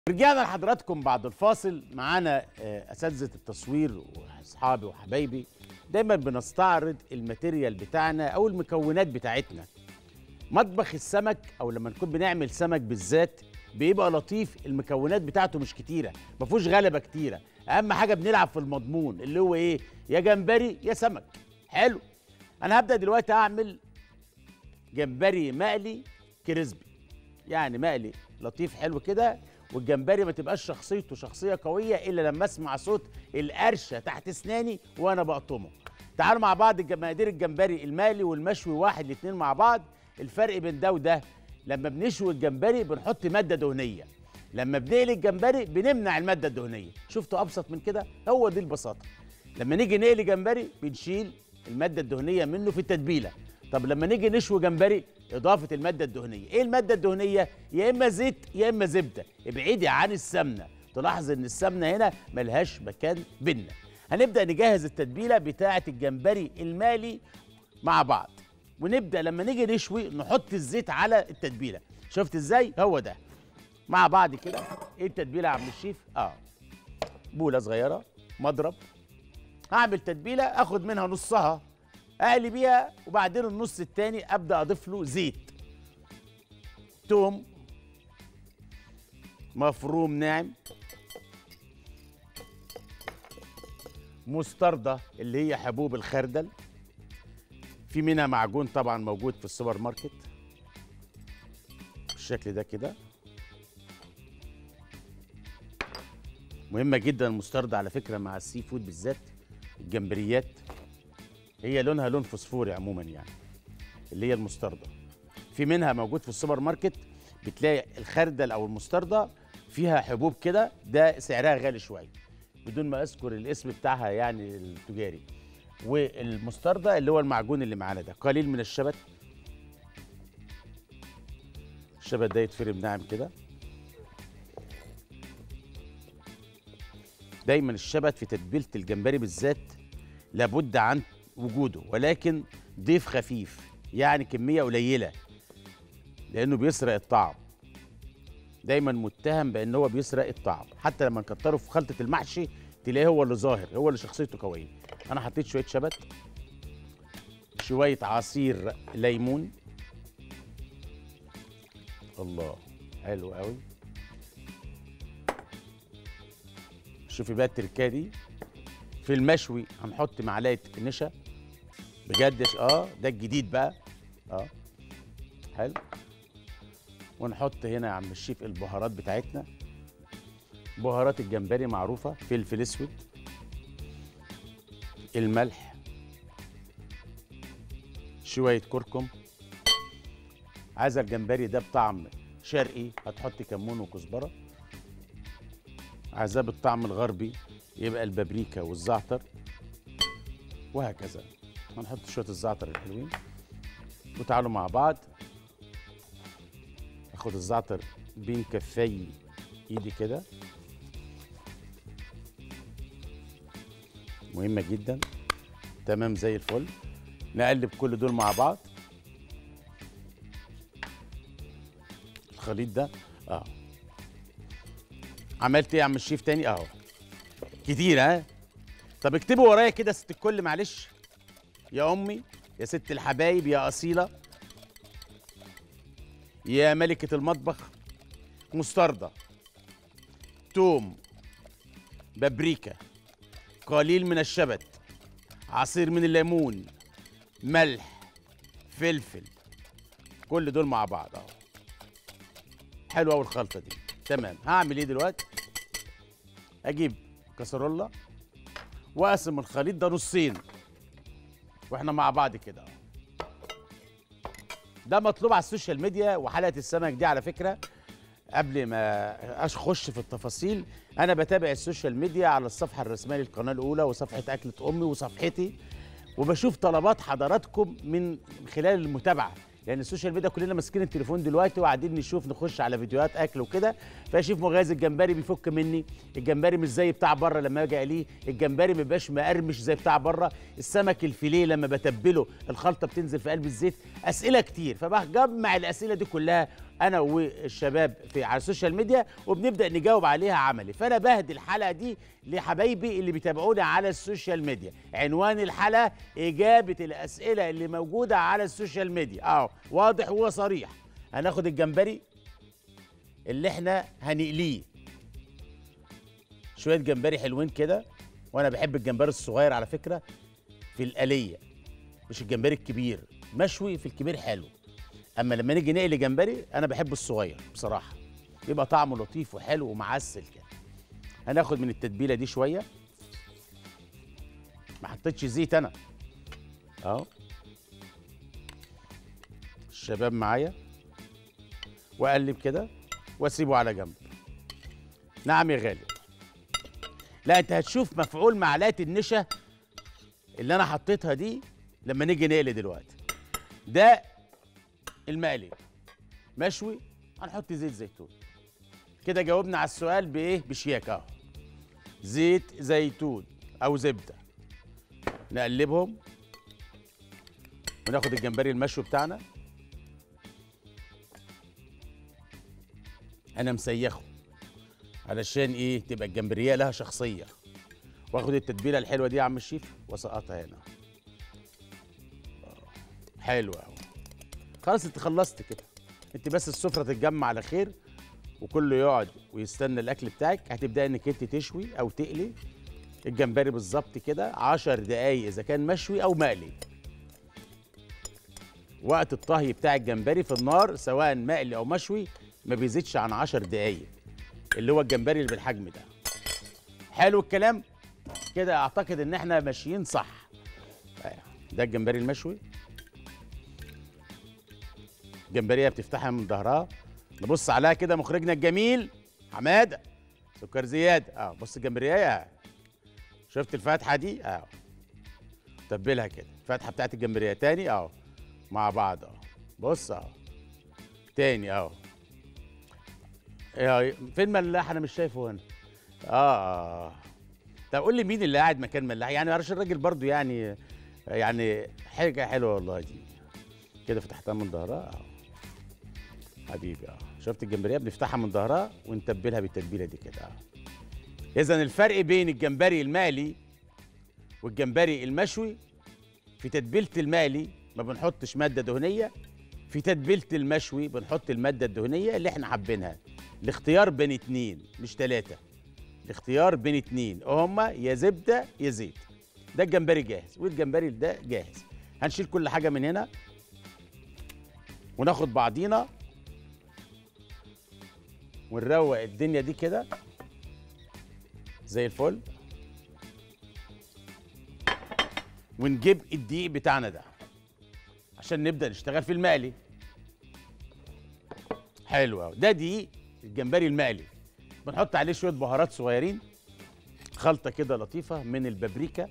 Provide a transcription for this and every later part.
رجعنا لحضراتكم بعد الفاصل معانا آه، اساتذه التصوير واصحابي وحبايبي دايما بنستعرض الماتيريال بتاعنا او المكونات بتاعتنا مطبخ السمك او لما نكون بنعمل سمك بالذات بيبقى لطيف المكونات بتاعته مش كتيره ما فيهوش غلبه كتيره اهم حاجه بنلعب في المضمون اللي هو ايه يا جمبري يا سمك حلو انا هبدا دلوقتي اعمل جمبري مقلي كريسبي يعني مقلي لطيف حلو كده والجمبري ما تبقاش شخصيته شخصيه قويه الا لما اسمع صوت القرشه تحت اسناني وانا بقطمه تعالوا مع بعض الج- مقادير الجمبري المقلي والمشوي واحد الاتنين مع بعض الفرق بين ده وده لما بنشوي الجمبري بنحط ماده دهنيه لما بنقلي الجمبري بنمنع الماده الدهنيه شفتوا ابسط من كده هو دي البساطه لما نيجي نقلي جمبري بنشيل الماده الدهنيه منه في التتبيله طب لما نيجي نشوي جمبري اضافه الماده الدهنيه ايه الماده الدهنيه يا اما زيت يا اما زبده ابعدي عن السمنه تلاحظ ان السمنه هنا ملهاش مكان بينا هنبدا نجهز التتبيله بتاعه الجمبري المالي مع بعض ونبدا لما نيجي نشوي نحط الزيت على التتبيله شفت ازاي هو ده مع بعض كده ايه التتبيله يا عم الشيف اه بوله صغيره مضرب هعمل تتبيله اخد منها نصها اقلي بيها وبعدين النص التاني ابدا اضيف له زيت توم مفروم ناعم مستردة اللي هي حبوب الخردل في منها معجون طبعا موجود في السوبر ماركت بالشكل ده كده مهمة جدا المستردة على فكرة مع السي فود بالذات الجمبريات هي لونها لون فوسفوري عموما يعني اللي هي المستردة في منها موجود في السوبر ماركت بتلاقي الخردل او المستردة فيها حبوب كده ده سعرها غالي شوية بدون ما اذكر الاسم بتاعها يعني التجاري والمستردة اللي هو المعجون اللي معانا ده قليل من الشبت الشبت ده يتفرم ناعم كده دايما الشبت في تتبيله الجمبري بالذات لابد عن وجوده ولكن ضيف خفيف يعني كميه قليله لانه بيسرق الطعم دايما متهم بان هو بيسرق الطعم حتى لما نكتره في خلطه المحشي تلاقيه هو اللي ظاهر هو اللي شخصيته قويه انا حطيت شويه شبت شويه عصير ليمون الله حلو قوي شوفي بقى التركه دي في المشوي هنحط معلقه نشا بجد ش- اه ده الجديد بقى اه حلو ونحط هنا يا عم الشيف البهارات بتاعتنا بهارات الجمبري معروفه فلفل اسود الملح شويه كركم عايزه الجمبري ده بطعم شرقي هتحط كمون وكزبره عايزاه بالطعم الغربي يبقى البابريكا والزعتر وهكذا هنحط شويه الزعتر الحلوين وتعالوا مع بعض اخد الزعتر بين كفي ايدي كده مهمه جدا تمام زي الفل نقلب كل دول مع بعض الخليط ده اه عملت ايه يا عم الشيف تاني اهو كتير ها طب اكتبوا ورايا كده يا ست الكل معلش يا امي يا ست الحبايب يا اصيله يا ملكه المطبخ مستردة توم بابريكا قليل من الشبت عصير من الليمون ملح فلفل كل دول مع بعض اهو حلوه قوي الخلطه دي تمام هعمل ايه دلوقتي اجيب كسرولة واقسم الخليط ده نصين واحنا مع بعض كده أهو. ده مطلوب على السوشيال ميديا وحلقه السمك دي على فكره قبل ما اخش في التفاصيل انا بتابع السوشيال ميديا على الصفحه الرسميه للقناه الاولى وصفحه اكله امي وصفحتي وبشوف طلبات حضراتكم من خلال المتابعه لان السوشيال ميديا كلنا ماسكين التليفون دلوقتي وقاعدين نشوف نخش على فيديوهات اكل وكده فاشوف مغازي الجمبري بيفك مني الجمبري مش زي بتاع بره لما اجي اقليه الجمبري ما بيبقاش مقرمش زي بتاع بره السمك الفيليه لما بتبله الخلطه بتنزل في قلب الزيت اسئله كتير فبجمع الاسئله دي كلها انا والشباب في على السوشيال ميديا وبنبدا نجاوب عليها عملي فانا بهدي الحلقه دي لحبايبي اللي بيتابعوني على السوشيال ميديا عنوان الحلقه اجابه الاسئله اللي موجوده على السوشيال ميديا اه واضح وصريح هناخد الجمبري اللي احنا هنقليه شويه جمبري حلوين كده وانا بحب الجمبري الصغير على فكره في القليه مش الجمبري الكبير مشوي في الكبير حلو اما لما نيجي نقلي جمبري انا بحب الصغير بصراحه يبقى طعمه لطيف وحلو ومعسل كده هناخد من التتبيله دي شويه ما حطيتش زيت انا اهو الشباب معايا واقلب كده واسيبه على جنب نعم يا غالي لا انت هتشوف مفعول معلقه النشا اللي انا حطيتها دي لما نيجي نقلي دلوقتي ده المقلي مشوي هنحط زيت زيتون كده جاوبنا على السؤال بايه بشياكه اهو زيت زيتون او زبده نقلبهم وناخد الجمبري المشوي بتاعنا انا مسيخه علشان ايه تبقى الجمبريه لها شخصيه واخد التتبيله الحلوه دي يا عم الشيف واسقطها هنا حلو قوي خلاص انت خلصت كده انت بس السفره تتجمع على خير وكله يقعد ويستنى الاكل بتاعك هتبداي انك انت تشوي او تقلي الجمبري بالظبط كده 10 دقايق اذا كان مشوي او مقلي وقت الطهي بتاع الجمبري في النار سواء مقلي او مشوي ما بيزيدش عن 10 دقايق اللي هو الجمبري اللي بالحجم ده حلو الكلام كده اعتقد ان احنا ماشيين صح ده الجمبري المشوي جمبريه بتفتحها من ظهرها نبص عليها كده مخرجنا الجميل حماده سكر زياده اه بص الجمبريه شفت الفتحه دي اه تبلها كده الفتحه بتاعت الجمبريه تاني اه مع بعض اه بص اه تاني اه فين ملاح انا مش شايفه هنا اه, آه. طب قول لي مين اللي قاعد مكان ملاح يعني عشان الراجل برضو يعني يعني حاجه حلوه والله دي كده فتحتها من ظهرها اه حبيبي اه شفت الجمبريه بنفتحها من ظهرها ونتبلها بالتتبيله دي كده اه اذا الفرق بين الجمبري المالي والجمبري المشوي في تتبيله المالي ما بنحطش ماده دهنيه في تتبيله المشوي بنحط الماده الدهنيه اللي احنا حابينها الاختيار بين اتنين مش تلاته الاختيار بين اتنين هما يا زبده يا زيت ده الجمبري جاهز والجمبري ده جاهز هنشيل كل حاجه من هنا وناخد بعضينا ونروق الدنيا دي كده زي الفل ونجيب الدقيق بتاعنا ده عشان نبدا نشتغل في المقلي حلو قوي ده دقيق الجمبري المقلي بنحط عليه شويه بهارات صغيرين خلطه كده لطيفه من البابريكا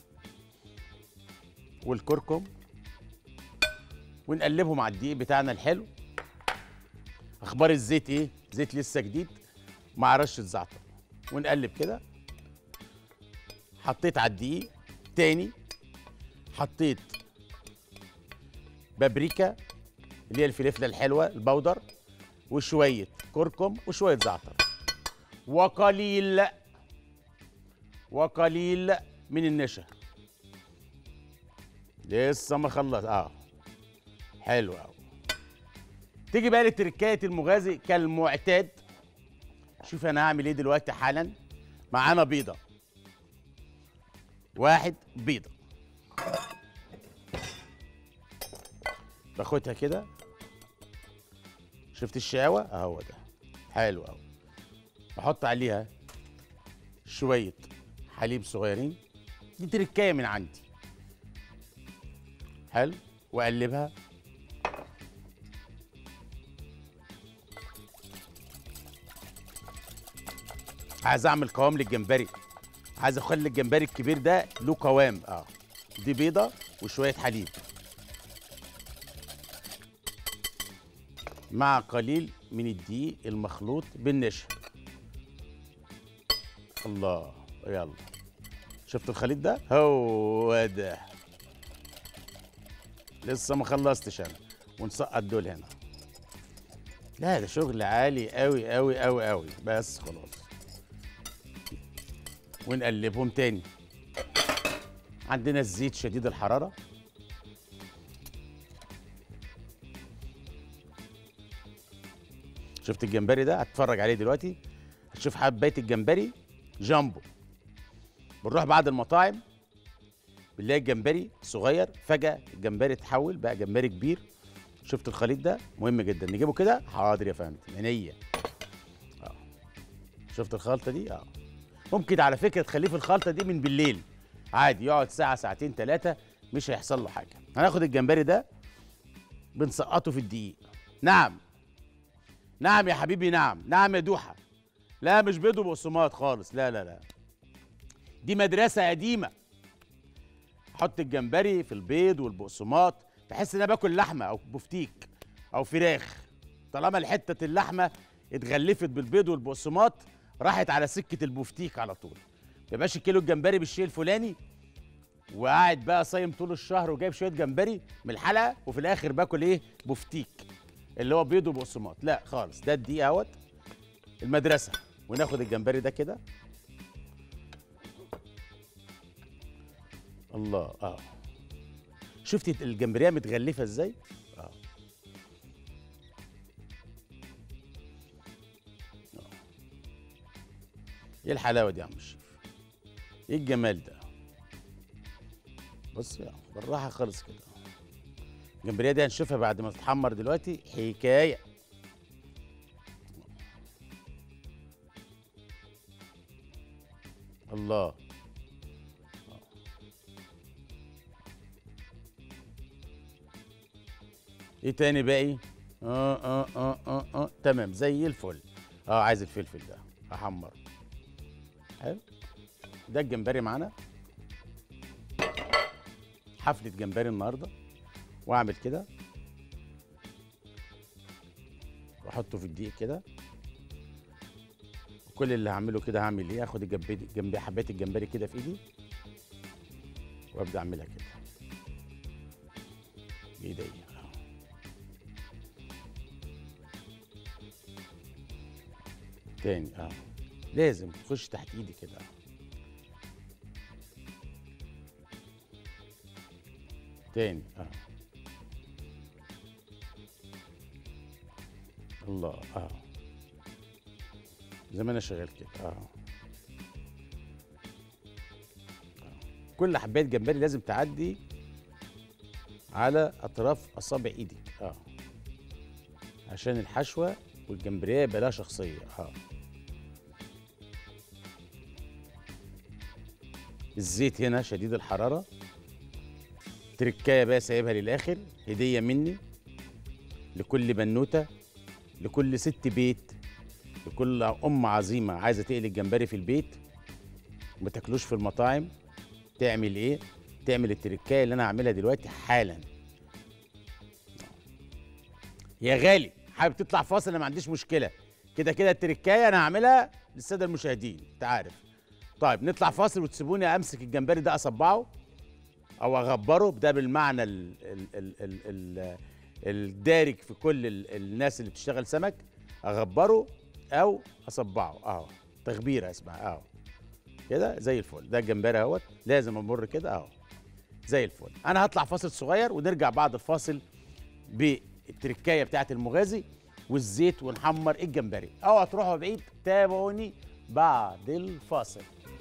والكركم ونقلبهم مع الدقيق بتاعنا الحلو اخبار الزيت ايه زيت لسه جديد مع رشه زعتر ونقلب كده حطيت على الدقيق تاني حطيت بابريكا اللي هي الفلفله الحلوه البودر وشويه كركم وشويه زعتر وقليل وقليل من النشا لسه ما خلص اه حلو قوي تيجي بقى لتركايه المغازي كالمعتاد شوف انا هعمل ايه دلوقتي حالا معانا بيضه واحد بيضه باخدها كده شفت الشقاوه اهو ده حلو قوي بحط عليها شويه حليب صغيرين دي تركايه من عندي حلو واقلبها عايز اعمل قوام للجمبري عايز اخلي الجمبري الكبير ده له قوام اه دي بيضه وشويه حليب مع قليل من الدقيق المخلوط بالنشا الله يلا شفت الخليط ده هو ده لسه ما خلصتش انا ونسقط دول هنا لا ده شغل عالي قوي قوي قوي قوي بس خلاص ونقلبهم تاني عندنا الزيت شديد الحراره شفت الجمبري ده هتتفرج عليه دلوقتي هتشوف حبايه الجمبري جامبو بنروح بعد المطاعم بنلاقي الجمبري صغير فجاه الجمبري اتحول بقى جمبري كبير شفت الخليط ده مهم جدا نجيبه كده حاضر يا فندم عينيا اه شفت الخلطه دي اه ممكن على فكره تخليه في الخلطه دي من بالليل عادي يقعد ساعه ساعتين ثلاثه مش هيحصل له حاجه هناخد الجمبري ده بنسقطه في الدقيق نعم نعم يا حبيبي نعم نعم يا دوحه لا مش بيض وبقسماط خالص لا لا لا دي مدرسه قديمه احط الجمبري في البيض والبقسماط بحس ان انا باكل لحمه او بفتيك او فراخ طالما الحته اللحمه اتغلفت بالبيض والبقسماط راحت على سكه البفتيك على طول ما يبقاش الكيلو الجمبري بالشيء الفلاني وقاعد بقى صايم طول الشهر وجايب شويه جمبري من الحلقه وفي الاخر باكل ايه بفتيك اللي هو بيض وبقسماط لا خالص ده الدقيق اهوت المدرسه وناخد الجمبري ده كده الله اه شفتي الجمبريه متغلفه ازاي اه آه. ايه الحلاوه دي يا عم الشيف ايه الجمال ده بص يا بالراحه خالص كده الجمبريه دي هنشوفها بعد ما تتحمر دلوقتي حكايه الله ايه تاني باقي اه اه اه اه اه تمام زي الفل اه عايز الفلفل ده احمر حلو ده الجمبري معانا حفلة جمبري النهارده واعمل كده واحطه في الدقيق كده كل اللي هعمله كده هعمل ايه اخد الجمبري جنبي حبايه الجمبري كده في ايدي وابدا اعملها كده بايديا أهو. تاني اه لازم تخش تحت ايدي كده أهو. تاني اه الله اه زي ما انا شغال كده اه آه. كل حبايه جمبري لازم تعدي على اطراف اصابع ايدك اه عشان الحشوه والجمبريه يبقى لها شخصيه اه الزيت هنا شديد الحراره تركايه بقى سايبها للاخر هديه مني لكل بنوته لكل ست بيت لكل ام عظيمه عايزه تقلي الجمبري في البيت ما تاكلوش في المطاعم تعمل ايه تعمل التركايه اللي انا هعملها دلوقتي حالا يا غالي حابب تطلع فاصل انا ما عنديش مشكله كده كده التركايه انا هعملها للساده المشاهدين انت عارف طيب نطلع فاصل وتسيبوني امسك الجمبري ده اصبعه او اغبره ده بالمعنى ال ال ال ال ال الدارج في كل ال الناس اللي بتشتغل سمك اغبره او اصبعه اهو تغبيره اسمها اهو كده زي الفل ده الجمبري اهوت لازم امر كده اهو زي الفل انا هطلع فاصل صغير ونرجع بعد الفاصل بالتركايه بتاعت المغازي والزيت ونحمر الجمبري اوعى تروحوا بعيد تابعوني بعد الفاصل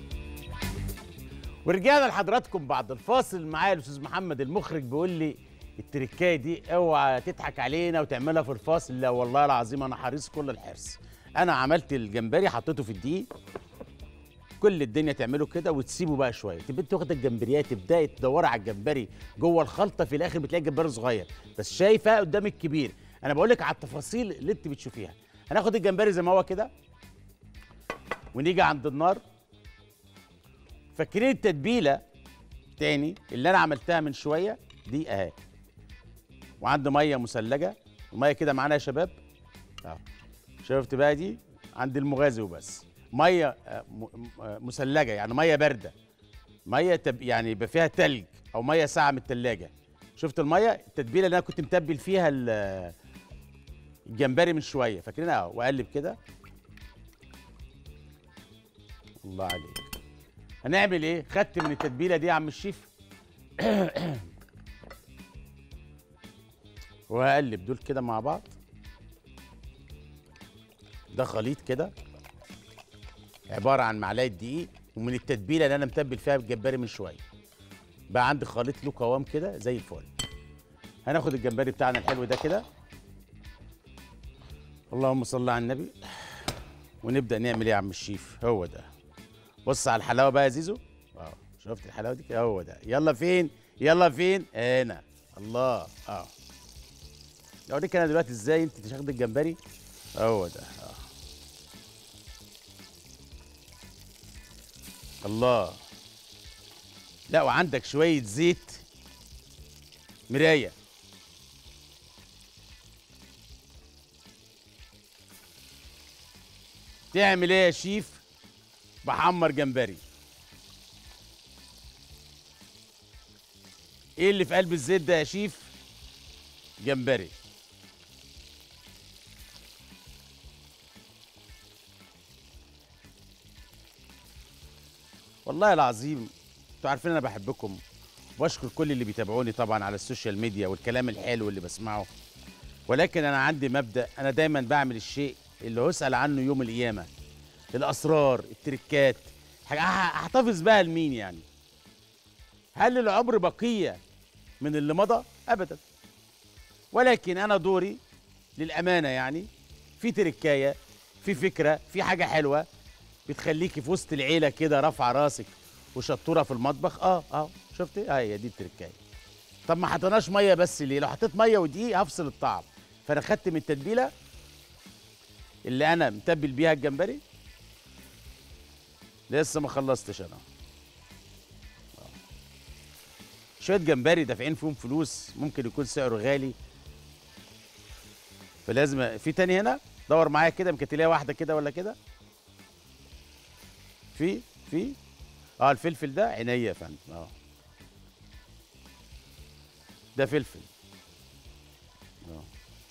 ورجعنا لحضراتكم بعد الفاصل معايا الاستاذ محمد المخرج بيقول لي التركايه دي اوعى تضحك علينا وتعملها في الفاصل لا والله العظيم انا حريص كل الحرص انا عملت الجمبري حطيته في الدقيق كل الدنيا تعمله كده وتسيبه بقى شويه تبقى انت واخده الجمبريات تبداي تدوري على الجمبري جوه الخلطه في الاخر بتلاقي الجمبري صغير بس شايفه قدام الكبير انا بقول لك على التفاصيل اللي انت بتشوفيها هناخد الجمبري زي ما هو كده ونيجي عند النار فاكرين التتبيله تاني اللي انا عملتها من شويه دي اهي وعند ميه مثلجه الميه كده معانا يا شباب اهو شفت بقى دي عند المغازي وبس ميه آه، م- آه، مثلجه يعني ميه بارده ميه تب يعني يبقى فيها تلج او ميه ساقعه من التلاجه شفت الميه التتبيله اللي انا كنت متبل فيها ال- الجمبري من شويه فاكرين اهو واقلب كده الله عليك هنعمل ايه خدت من التتبيله دي يا عم الشيف وهقلب دول كده مع بعض ده خليط كده عباره عن معلقه دقيق ومن التتبيله اللي انا متبل فيها الجمبري من شويه بقى عندي خليط له قوام كده زي الفل هناخد الجمبري بتاعنا الحلو ده كده اللهم صل على النبي ونبدا نعمل ايه يا عم الشيف هو ده بص على الحلاوه بقى يا زيزو اه شفت الحلاوه دي هو ده يلا فين يلا فين هنا الله اه اوريك انا دلوقتي ازاي انت تاخد الجمبري هو ده اه الله لا وعندك شويه زيت مرايه تعمل ايه يا شيف بحمر جمبري ايه اللي في قلب الزيت ده يا شيف جمبري والله العظيم انتوا عارفين انا بحبكم واشكر كل اللي بيتابعوني طبعا على السوشيال ميديا والكلام الحلو اللي بسمعه ولكن انا عندي مبدا انا دايما بعمل الشيء اللي هسال عنه يوم القيامه الاسرار التركات حاجة هحتفظ بها لمين يعني هل العمر بقيه من اللي مضى ابدا ولكن انا دوري للامانه يعني في تركايه في فكره في حاجه حلوه بتخليكي في وسط العيله كده رافعه راسك وشطوره في المطبخ اه اه شفتي اه هي دي التركايه طب ما حطيناش ميه بس ليه لو حطيت ميه ودقيق هفصل الطعم فانا خدت من التتبيله اللي انا متبل بيها الجمبري لسه ما خلصتش انا آه. شويه جمبري دافعين فيهم فلوس ممكن يكون سعره غالي فلازم في تاني هنا دور معايا كده يمكن تلاقي واحده كده ولا كده في في اه الفلفل ده عينيا يا فندم اه ده فلفل اه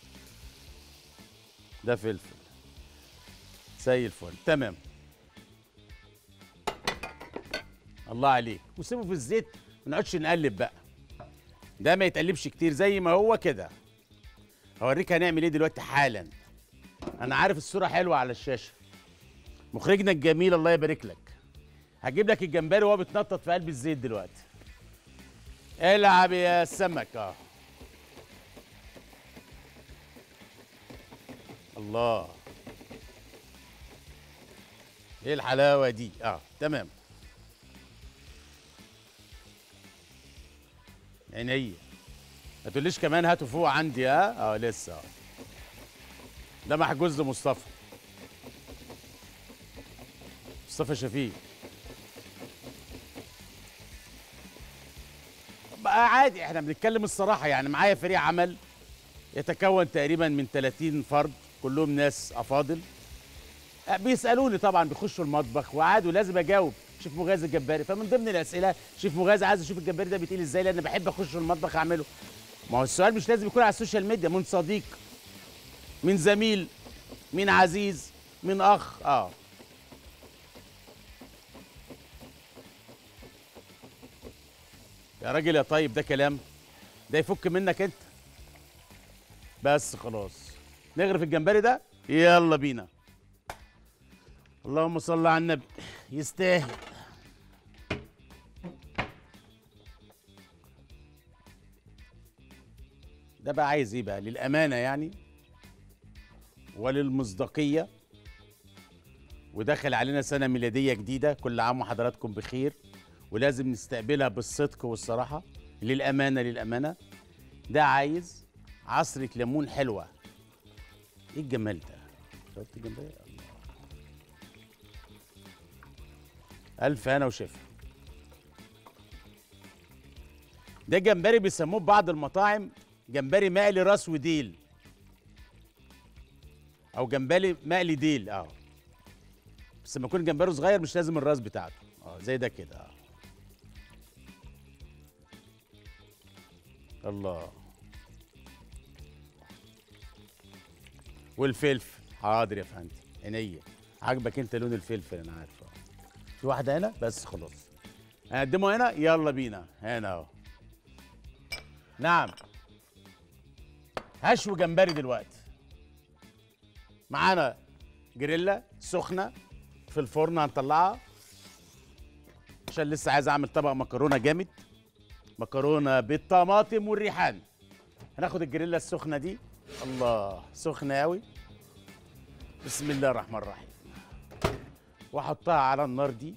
ده فلفل زي الفل تمام الله عليك وسيبه في الزيت ما نقعدش نقلب بقى ده ما يتقلبش كتير زي ما هو كده هوريك هنعمل ايه دلوقتي حالا انا عارف الصوره حلوه على الشاشه مخرجنا الجميل الله يبارك لك هجيب لك الجمبري وهو بيتنطط في قلب الزيت دلوقتي العب يا سمك اه الله ايه الحلاوه دي اه تمام عينيا ما تقوليش كمان هاتوا فوق عندي اه اه لسه اه ده محجوز لمصطفى مصطفى شفيق بقى عادي احنا بنتكلم الصراحه يعني معايا فريق عمل يتكون تقريبا من 30 فرد كلهم ناس افاضل أه، بيسالوني طبعا بيخشوا المطبخ وعادوا لازم اجاوب شيف مغازي الجمبري فمن ضمن الاسئله شيف مغازي عايز اشوف الجمبري ده بيتقيل ازاي لان بحب اخش المطبخ اعمله ما هو السؤال مش لازم يكون على السوشيال ميديا من صديق من زميل من عزيز من اخ اه يا راجل يا طيب ده كلام ده يفك منك انت بس خلاص نغرف الجمبري ده يلا بينا اللهم صل على النبي يستاهل ده بقى عايز ايه بقى للامانه يعني وللمصداقيه ودخل علينا سنه ميلاديه جديده كل عام وحضراتكم بخير ولازم نستقبلها بالصدق والصراحه للامانه للامانه ده عايز عصره ليمون حلوه ايه الجمال ده شفت الجمبري الله الف هنا وشفا ده جمبري بيسموه في بعض المطاعم جمبري مقلي راس وديل او جمبري مقلي ديل اه بس لما يكون جمبري صغير مش لازم الراس بتاعته اه زي ده كده اه الله والفلفل حاضر يا فندم عينيا عاجبك انت لون الفلفل انا عارف اه. في واحده هنا بس خلاص هنقدمه هنا يلا بينا هنا اهو نعم هشوي جمبري دلوقتي معانا جريلا سخنه في الفرن هنطلعها عشان لسه عايز اعمل طبق مكرونه جامد مكرونه بالطماطم والريحان هناخد الجريلا السخنه دي الله سخنه قوي بسم الله الرحمن الرحيم واحطها على النار دي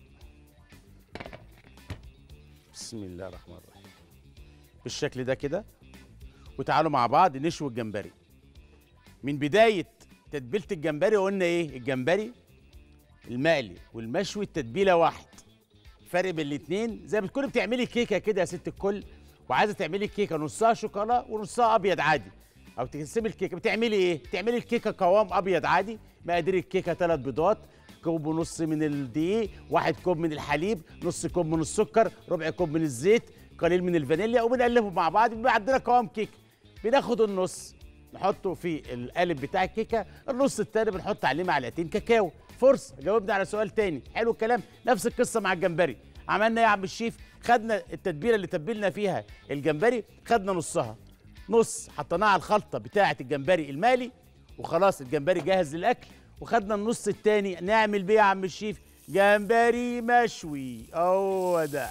بسم الله الرحمن الرحيم بالشكل ده كده وتعالوا مع بعض نشوي الجمبري من بدايه تتبيله الجمبري قلنا ايه الجمبري المقلي والمشوي التتبيله واحد الفرق بين الاثنين زي ما تكوني بتعملي كيكه كده يا ست الكل وعايزه تعملي كيكه نصها شوكولا ونصها ابيض عادي او تقسمي الكيكه بتعملي ايه بتعملي الكيكه قوام ابيض عادي مقادير الكيكه ثلاث بيضات كوب ونص من الدقيق واحد كوب من الحليب نص كوب من السكر ربع كوب من الزيت قليل من الفانيليا وبنقلبهم مع بعض بيبقى عندنا قوام كيكه بناخد النص نحطه في القالب بتاع الكيكه النص التاني بنحط عليه معلقتين كاكاو فرصه جاوبنا على سؤال تاني حلو الكلام نفس القصه مع الجمبري عملنا ايه يا عم الشيف خدنا التتبيله اللي تبلنا فيها الجمبري خدنا نصها نص حطيناه على الخلطه بتاعه الجمبري المالي وخلاص الجمبري جاهز للاكل وخدنا النص التاني نعمل بيه يا عم الشيف جمبري مشوي هو ده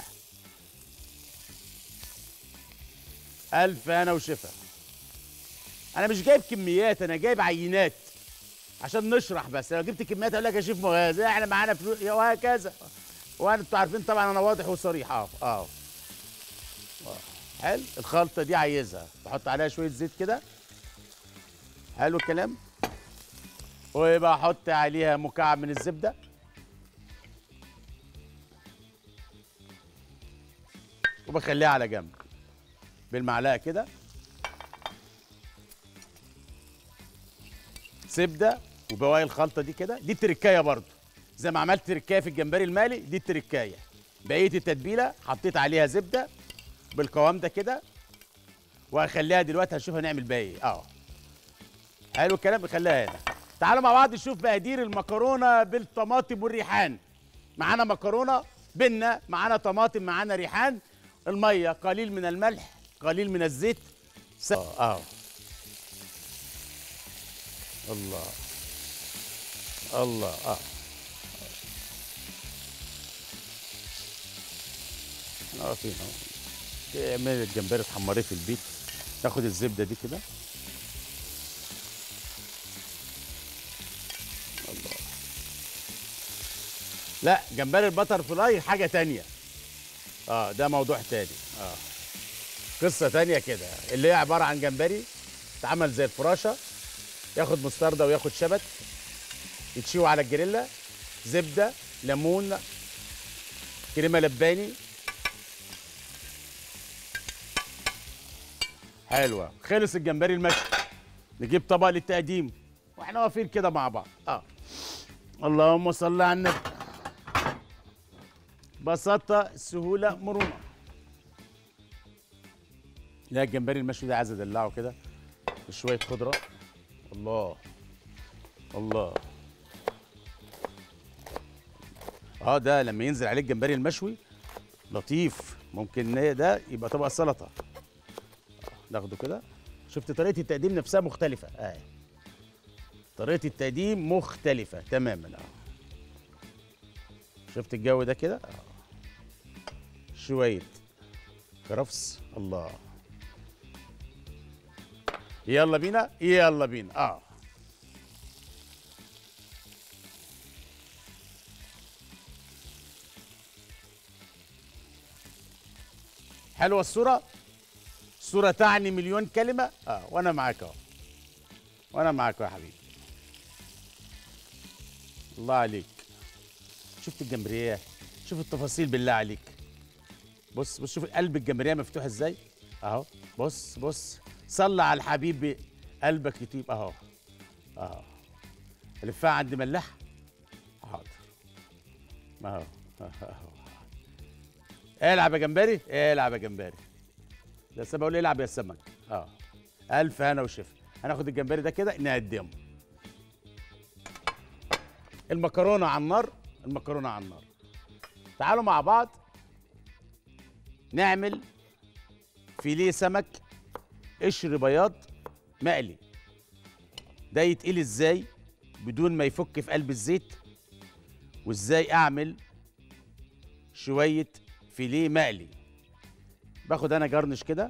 الف انا وشفا انا مش جايب كميات انا جايب عينات عشان نشرح بس لو جبت كميات اقول لك يا شيف مغاز احنا معانا فلوس وهكذا وانا انتوا عارفين طبعا انا واضح وصريح اه اه حلو الخلطه دي عايزها بحط عليها شويه زيت كده حلو الكلام وبحط عليها مكعب من الزبده وبخليها على جنب بالمعلقه كده زبده وبواقي الخلطه دي كده دي التركايه برضو زي ما عملت تركايه في الجمبري المالي دي التركايه بقيه التتبيله حطيت عليها زبده بالقوام ده كده وهخليها دلوقتي هنشوف هنعمل بيها ايه اه حلو الكلام نخليها هنا تعالوا مع بعض نشوف مقادير المكرونه بالطماطم والريحان معانا مكرونه بنه معانا طماطم معانا ريحان الميه قليل من الملح قليل من الزيت س... اه آه. الله الله اه اه فين اهو اعمل الجمبري تحمريه في البيت تاخد الزبده دي كده الله لا جمبري البتر فلاي حاجه تانية اه ده موضوع تاني اه قصه تانية كده اللي هي عباره عن جمبري اتعمل زي الفراشه ياخد مستردة وياخد شبت يتشوي على الجريلا زبده ليمون كريمه لباني حلوه خلص الجمبري المشوي نجيب طبق للتقديم واحنا واقفين كده مع بعض اه اللهم صل على النبي بساطه سهوله مرونه لا الجمبري المشوي ده عايز ادلعه كده بشويه خضره الله الله اه ده لما ينزل عليه الجمبري المشوي لطيف ممكن ده يبقى طبق سلطه ناخده كده شفت طريقه التقديم نفسها مختلفه اه طريقه التقديم مختلفه تماما اه شفت الجو ده كده اه شويه كرفس الله يلا بينا يلا بينا اه حلوه الصوره الصوره تعني مليون كلمه اه وانا معاك اهو وانا معاك يا حبيبي الله عليك شفت الجمبريه شوف التفاصيل بالله عليك بص بص شوف قلب الجمبريه مفتوح ازاي اهو بص بص صلى على الحبيب قلبك يطيب اهو اهو الفها عند ملاح حاضر اهو اهو العب يا جمبري العب يا جمبري لسه بقول العب يا سمك اه الف هنا وشفا هناخد الجمبري ده كده نقدمه المكرونه على النار المكرونه على النار تعالوا مع بعض نعمل فيليه سمك قشر بياض مقلي ده يتقلي ازاي بدون ما يفك في قلب الزيت وازاي اعمل شويه فيليه مقلي باخد انا جرنش كده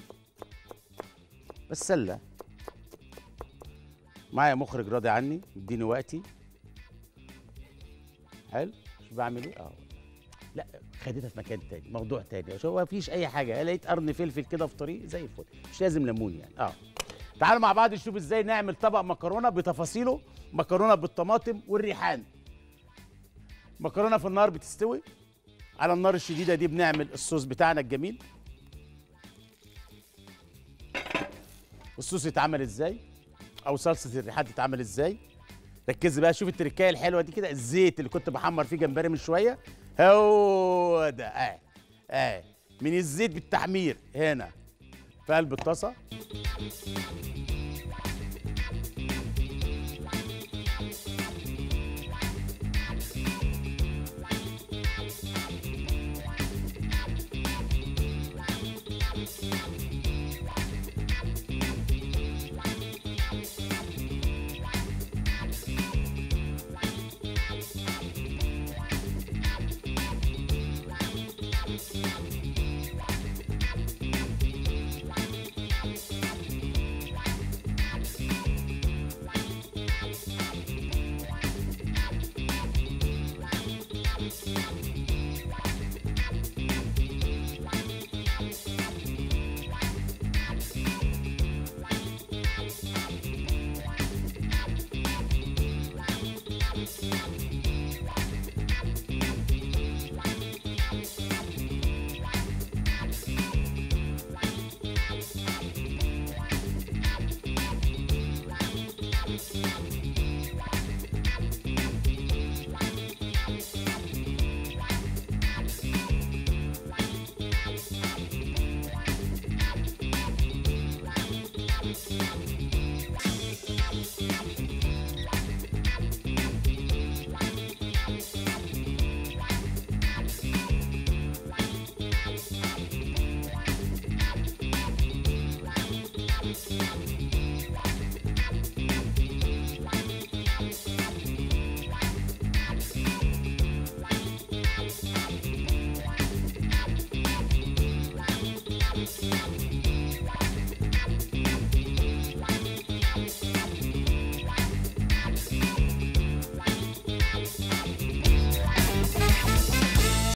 بس سله معايا مخرج راضي عني اديني وقتي حلو شوف بعمل ايه اه لا خدتها في مكان تاني موضوع تاني شو ما فيش اي حاجه لقيت قرن فلفل كده في طريق زي الفل مش لازم ليمون يعني اه تعالوا مع بعض نشوف ازاي نعمل طبق مكرونه بتفاصيله مكرونه بالطماطم والريحان مكرونه في النار بتستوي على النار الشديده دي بنعمل الصوص بتاعنا الجميل الصوص يتعمل ازاي او صلصه الريحان تتعمل ازاي ركزي بقى شوف التركايه الحلوه دي كده الزيت اللي كنت بحمر فيه جمبري من شويه هو ده اه اه من الزيت بالتحمير هنا في قلب الطاسه